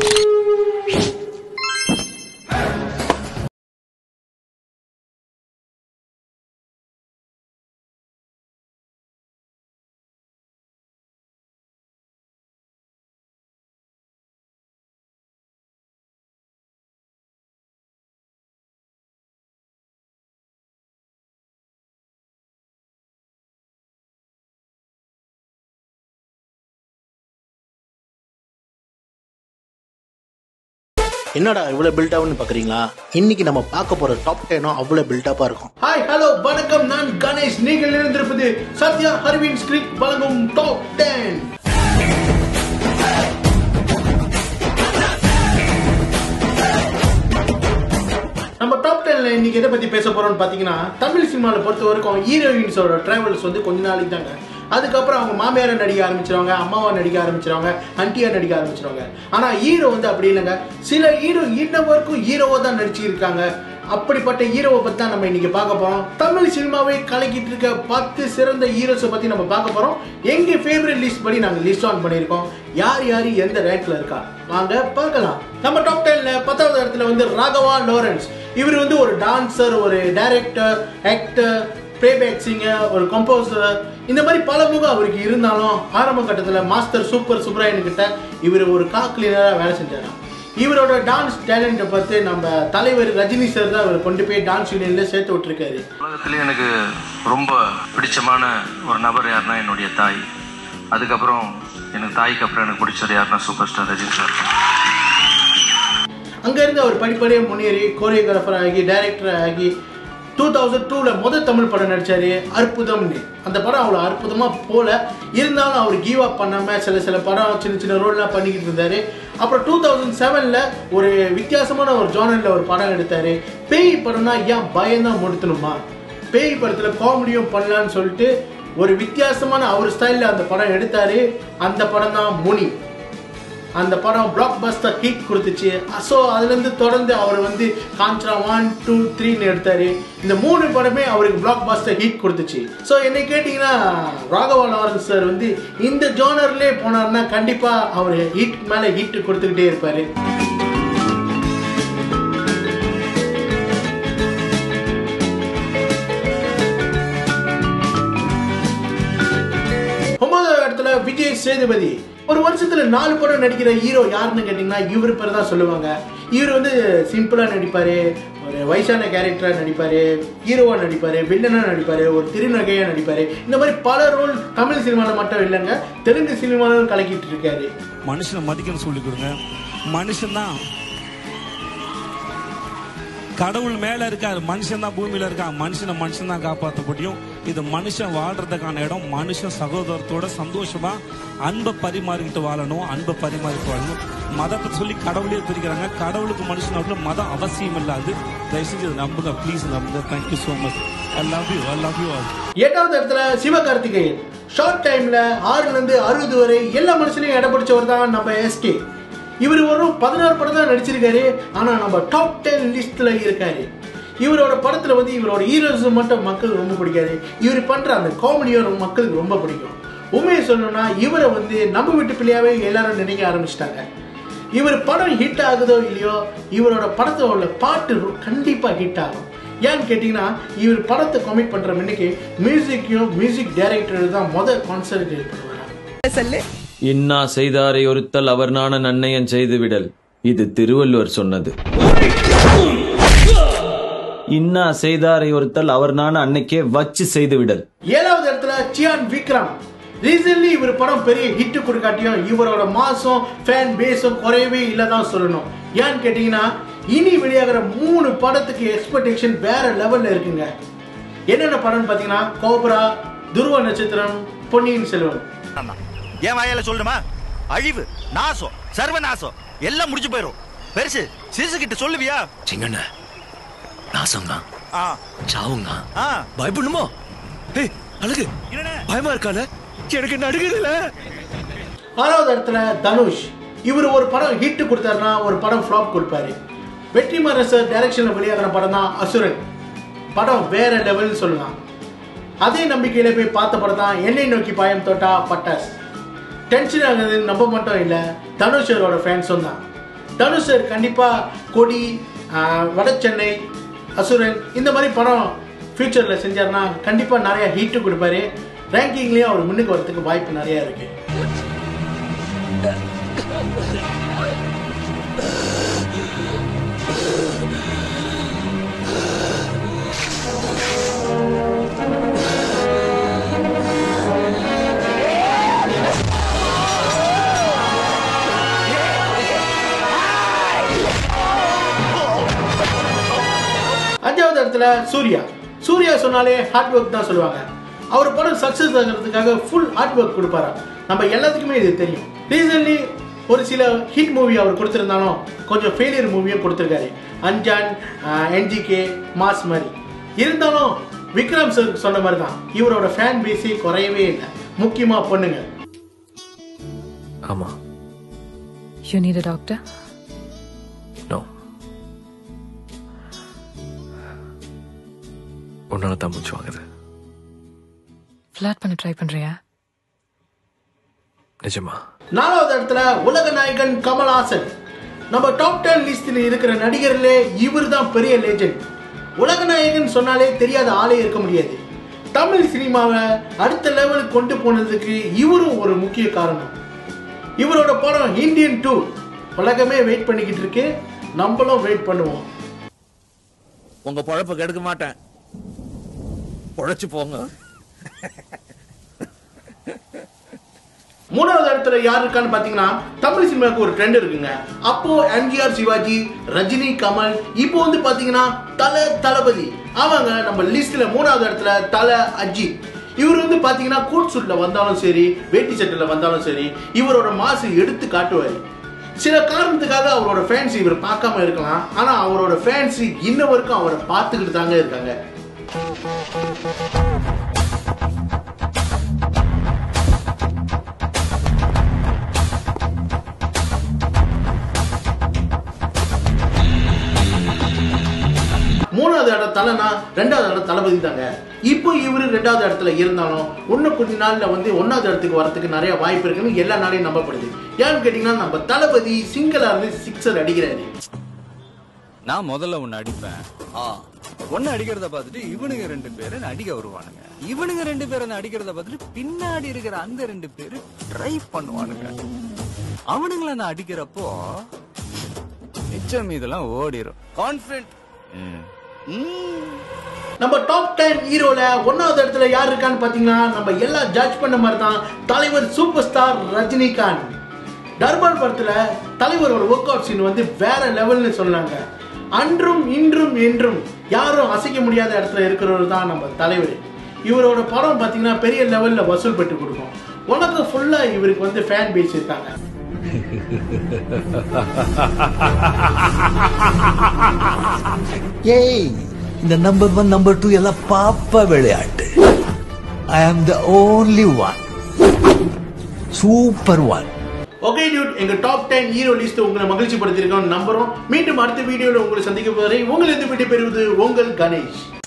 என்னடா இவ்வளவு பில்டப்னு பாக்குறீங்களா இன்னைக்கு நம்ம பார்க்க போற டாப் டெனும் அவ்வளவு பில்டப்பா இருக்கும் ஹாய் ஹலோ வணக்கம் நான் கணேஷ் நீங்கள் இருந்திருப்பது சத்யா ஹர்வின் ஸ்கிரிப்ட் வழங்கும் டாப் டென் நம்ம டாப் டென்ல இன்னைக்கு எதை பத்தி பேச போறோம்னு பாத்தீங்கன்னா தமிழ் சினிமால பொறுத்த வரைக்கும் ஹீரோயின்ஸோட டிராவல்ஸ் வந்து கொஞ்ச நாளைக்கு தாங்க அதுக்கப்புறம் அவங்க மாமியாரை நடிக்க ஆரம்பிச்சிருவாங்க அம்மாவா நடிக்க ஆரம்பிச்சிருவாங்க அண்டியா நடிக்க ஆரம்பிச்சிருவாங்க ஆனா ஹீரோ வந்து அப்படி இல்லைங்க சில ஹீரோ இன்ன வரைக்கும் ஹீரோவா தான் நடிச்சிருக்காங்க அப்படிப்பட்ட ஹீரோவை பத்தி தான் நம்ம இன்னைக்கு பார்க்க போறோம் தமிழ் சினிமாவை கலக்கிட்டு இருக்க பத்து சிறந்த ஹீரோஸை பத்தி நம்ம பார்க்க போறோம் எங்க ஃபேவரட் லிஸ்ட் படி நாங்க லிஸ்ட் ஆன் பண்ணியிருக்கோம் யார் யார் எந்த ரேங்க்ல இருக்கா வாங்க பார்க்கலாம் நம்ம டாப் டென்ல பத்தாவது இடத்துல வந்து ராகவா லாரன்ஸ் இவர் வந்து ஒரு டான்சர் ஒரு டைரக்டர் ஆக்டர் பேபேக் சிங்கர் ஒரு கம்போசர் இந்த மாதிரி பல முகம் அவருக்கு இருந்தாலும் ஆரம்ப கட்டத்தில் மாஸ்டர் சூப்பர் சுப்ராயன் கிட்ட இவர் ஒரு கா கிளீனராக வேலை செஞ்சாராம் இவரோட டான்ஸ் டேலண்ட்டை பார்த்து நம்ம தலைவர் ரஜினி சார் தான் அவர் கொண்டு போய் டான்ஸ் யூனியன்ல சேர்த்து விட்டுருக்காரு உலகத்திலே எனக்கு ரொம்ப பிடிச்சமான ஒரு நபர் யாருன்னா என்னுடைய தாய் அதுக்கப்புறம் எனக்கு தாய்க்கு அப்புறம் எனக்கு பிடிச்சது யாருன்னா சூப்பர் ஸ்டார் ரஜினி சார் அங்கேருந்து அவர் படிப்படியாக முன்னேறி கோரியோகிராஃபர் ஆகி டைரக்டர் ஆகி டூ தௌசண்ட் டூவில் முதல் தமிழ் படம் நடித்தார் அற்புதம்னு அந்த படம் அவ்வளோ அற்புதமாக போல இருந்தாலும் அவர் கிவ் அப் பண்ணாமல் சில சில படம் சின்ன சின்ன ரோல்லாம் பண்ணிக்கிட்டு இருந்தார் அப்புறம் டூ தௌசண்ட் செவனில் ஒரு வித்தியாசமான ஒரு ஜானரில் ஒரு படம் எடுத்தார் பேய் படம்னா ஏன் பயம்தான் முடுத்தணுமா பேய் படத்தில் காமெடியும் பண்ணலான்னு சொல்லிட்டு ஒரு வித்தியாசமான அவர் ஸ்டைலில் அந்த படம் எடுத்தார் அந்த படம் தான் முனி அந்த படம் பிளாக் பஸ்டர் ஹிட் கொடுத்துச்சு ஸோ அதுலேருந்து தொடர்ந்து அவர் வந்து காஞ்சனா ஒன் டூ த்ரீன்னு எடுத்தார் இந்த மூணு படமே அவருக்கு பிளாக் பஸ்டர் ஹிட் கொடுத்துச்சு ஸோ என்னை கேட்டிங்கன்னா ராகவா லாரன்ஸ் சார் வந்து இந்த ஜோனர்லேயே போனார்னா கண்டிப்பாக அவர் ஹிட் மேலே ஹிட் கொடுத்துக்கிட்டே இருப்பார் ஒன்பதாவது இடத்துல விஜய் சேதுபதி ஒரு வருஷத்துல நாலு படம் நடிக்கிற ஹீரோ யாருன்னு கேட்டிங்கன்னா இவர் பேர் தான் சொல்லுவாங்க இவர் வந்து சிம்பிளா நடிப்பாரு ஒரு வயசான கேரக்டரா நடிப்பாரு ஹீரோவா நடிப்பாரு வில்லனா நடிப்பாரு ஒரு திருநகையா நடிப்பாரு இந்த மாதிரி பல ரோல் தமிழ் சினிமால மட்டும் இல்லைங்க தெலுங்கு சினிமாலும் கலக்கிட்டு இருக்காரு மனுஷனை மதிக்கணும் சொல்லி கொடுங்க மனுஷன் தான் கடவுள் மேல இருக்காரு மனுஷன் தான் பூமியில இருக்கான் மனுஷனை மனுஷன் தான் காப்பாற்ற முடியும் இது மனுஷன் வாழ்றதுக்கான இடம் மனுஷன் சகோதரத்தோட சந்தோஷமா அன்பை பரிமாறிக்கிட்டு வாழணும் அன்பை பரிமாறிட்டு வாழணும் மதத்தை சொல்லி கடவுளே பிரிக்கிறாங்க கடவுளுக்கு மனுஷனோட மதம் அவசியம் இல்லாது தயவு செஞ்சு இதை நம்புங்க ப்ளீஸ் நம்புங்க thank you so much I love you I love you all எட்டாவது இடத்துல சிவகார்த்திகேயன் ஷார்ட் டைம்ல ஆறுல இருந்து அறுபது வரை எல்லா மனுஷனையும் இடம் பிடிச்சவர் தான் நம்ம எஸ்கே இவர் ஒரு பதினாறு படம் தான் நடிச்சிருக்காரு ஆனா நம்ம டாப் டென் லிஸ்ட்ல இருக்காரு இவரோட படத்துல வந்து இவரோட ஹீரோஸ் மட்டும் மக்களுக்கு ரொம்ப பிடிக்காது இவர் பண்ற அந்த காமெடியும் மக்களுக்கு ரொம்ப பிடிக்கும் உண்மையை சொல்லணும்னா இவரை வந்து நம்ம வீட்டு பிள்ளையாவே எல்லாரும் நினைக்க ஆரம்பிச்சிட்டாங்க இவர் படம் ஹிட் ஆகுதோ இல்லையோ இவரோட படத்துல உள்ள பாட்டு ரொ- கண்டிப்பா ஹிட் ஆகும் ஏன்னு கேட்டிங்கன்னா இவர் படத்தை கமிட் பண்ற முன்னுக்கு மியூசிக்கையும் மியூசிக் டைரக்டர் தான் முதல் கான்சன்ட்ரேட் பண்ணுவாங்க இன்னா செய்தாரை ஒருத்தல் அவர் நாண நன்னயன் செய்துவிடல் இது திருவள்ளுவர் சொன்னது இன்னா செய்தாரை ஒருத்தல் அவர் நாண அன்னைக்கே வச்சு செய்துவிடல் ஏழாவது இடத்துல சியான் விக்ரம் ரீசன்லி இவர் படம் பெரிய ஹிட் கொடுக்காட்டியும் இவரோட மாசம் ஃபேன் பேஸும் குறையவே இல்லை தான் சொல்லணும் ஏன்னு கேட்டிங்கன்னா இனி வெளியாகிற மூணு படத்துக்கு எக்ஸ்பெக்டேஷன் வேற லெவல்ல இருக்குங்க என்னென்ன படம்னு பார்த்தீங்கன்னா கோப்ரா துருவ நட்சத்திரம் பொன்னியின் செல்வன் என் வாயால சொல்லுமா அழிவு நாசம் சர்வநாசம் எல்லாம் முடிஞ்சு போயிரும் பெருசு சிசு கிட்ட சொல்லுவியா சிங்கண்ண நாசம்தான் ஆ சாவுங்க ஆ பயப்படணுமோ ஏய் அழகு என்னண்ணே? பயமா இருக்கால எனக்கு நடுங்குதுல ஆறாவது இடத்துல தனுஷ் இவர் ஒரு படம் ஹிட் கொடுத்தாருன்னா ஒரு படம் ஃப்ளாப் கொடுப்பாரு வெற்றிமாறன் சார் டைரக்ஷன்ல வெளியாகிற படம் தான் அசுரன் படம் வேற லெவல்னு சொல்லலாம் அதே நம்பிக்கையில போய் பார்த்த படம் தான் என்னை நோக்கி பாயம் தோட்டா பட்டாஸ் டென்ஷன் ஆகுது நம்ம மட்டும் இல்லை தனுஷரோட ஃபேன்ஸும் தான் தனுஷ் சார் கண்டிப்பாக கொடி ஆஹ், வடசென்னை அசுரன் இந்த மாதிரி படம் ஃப்யூச்சரில் செஞ்சாருன்னா கண்டிப்பாக நிறைய ஹீட்டு கொடுப்பாரு ரேங்கிங்லேயும் அவர் முன்னுக்கு வரதுக்கு வாய்ப்பு நிறையா இருக்குது அஞ்சாவது இடத்துல சூர்யா சூர்யா சொன்னாலே ஹார்ட் ஒர்க் தான் சொல்லுவாங்க அவர் படம் சக்ஸஸ் ஆகிறதுக்காக ஃபுல் ஹார்ட் ஒர்க் கொடுப்பாரா நம்ம எல்லாத்துக்குமே இது தெரியும் ரீசன்ட்லி ஒரு சில ஹிட் மூவி அவர் கொடுத்துருந்தாலும் கொஞ்சம் ஃபெயிலியர் மூவியும் கொடுத்துருக்காரு அஞ்சான் என்ஜிகே மாஸ் மாதிரி இருந்தாலும் விக்ரம் சார் சொன்ன மாதிரி தான் இவரோட ஃபேன் பேஸே குறையவே இல்லை முக்கியமாக பொண்ணுங்க ஆமா You need a doctor? No உன்னால தான் மூச்சு வாங்குது Flirt பண்ண ட்ரை பண்றியா நிஜமா நாலாவது இடத்துல உலக நாயகன் கமல்ஹாசன் நம்ம டாப் டென் லிஸ்டில் இருக்கிற நடிகர்களே இவர் தான் பெரிய லெஜெண்ட் உலக நாயகன் சொன்னாலே தெரியாத ஆளே இருக்க முடியாது தமிழ் சினிமாவை அடுத்த லெவலுக்கு கொண்டு போனதுக்கு இவரும் ஒரு முக்கிய காரணம் இவரோட படம் இந்தியன் டூ உலகமே வெயிட் பண்ணிக்கிட்டு இருக்கு நம்மளும் வெயிட் பண்ணுவோம் உங்க பொழப்ப கெடுக்க மாட்டேன் பொழைச்சு போங்க மூணாவது இடத்துல யார் இருக்கான்னு பார்த்தீங்கன்னா தமிழ் சினிமாவுக்கு ஒரு ட்ரெண்ட் இருக்குங்க அப்போ எம்ஜிஆர் சிவாஜி ரஜினி கமல் இப்போ வந்து பார்த்தீங்கன்னா தல தளபதி அவங்க நம்ம லிஸ்ட்ல மூணாவது இடத்துல தல அஜித் இவர் வந்து பார்த்தீங்கன்னா கோட் சூட்ல வந்தாலும் சரி வேட்டி சட்டில் வந்தாலும் சரி இவரோட மாசு எடுத்து காட்டுவார் சில காரணத்துக்காக அவரோட ஃபேன்ஸ் இவர் பார்க்காம இருக்கலாம் ஆனால் அவரோட ஃபேன்ஸ் இன்ன வரைக்கும் அவரை பார்த்துக்கிட்டு தாங்க இருக்காங்க மூணாவது இடம் தலைனா ரெண்டாவது இடம் தளபதி தாங்க இப்போ இவரு ரெண்டாவது இடத்துல இருந்தாலும் இன்னும் கொஞ்ச நாள்ல வந்து ஒன்னாவது இடத்துக்கு வரதுக்கு நிறைய வாய்ப்பு இருக்குன்னு எல்லா நாளையும் நம்பப்படுது ஏன்னு கேட்டீங்கன்னா நம்ம தளபதி சிங்கிளா இருந்து சிக்ஸர் அடிக்கிறாரு நான் முதல்ல ஒன்னு அடிப்பேன் ஒன்னு அடிக்கிறத பார்த்துட்டு இவனுங்க ரெண்டு பேரு அடிக்க வருவானுங்க இவனுங்க ரெண்டு பேரும் அடிக்கிறத பார்த்துட்டு பின்னாடி இருக்கிற அந்த ரெண்டு பேரு ட்ரை பண்ணுவானுங்க அவனுங்கள நான் அடிக்கிறப்போ மிச்சம் இதெல்லாம் ஓடிரும் கான்பிடன்ட் நம்ம டாப் டென் ஹீரோல ஒன்னாவது இடத்துல யார் இருக்கான்னு பாத்தீங்கன்னா நம்ம எல்லாம் ஜட்ஜ் பண்ண மாதிரி தான் தலைவர் சூப்பர் ஸ்டார் ரஜினிகாந்த் தர்பார் படத்துல தலைவரோட ஒர்க் அவுட் சீன் வந்து வேற லெவல்னு சொன்னாங்க அன்றும் இன்றும் என்றும் யாரும் அசைக்க முடியாத இடத்துல இருக்கிறவர் தான் நம்ம தலைவர் இவரோட படம் பார்த்தீங்கன்னா பெரிய லெவலில் வசூல் பெற்று கொடுக்கும் உலகம் ஃபுல்லாக இவருக்கு வந்து ஃபேன் பேஸ் இருக்காங்க ஏய் இந்த நம்பர் ஒன் நம்பர் டூ எல்லாம் பாப்பா விளையாட்டு I am the only one super one okay dude எங்க டாப் டென் ஹீரோ லிஸ்ட் உங்களை மகிழ்ச்சி படுத்திருக்கோம் நம்புறோம் மீண்டும் அடுத்த வீடியோவில் உங்களை சந்திக்க போகிறேன் உங்களிருந்து விட்டு பெறுவது உங்கள் கணேஷ்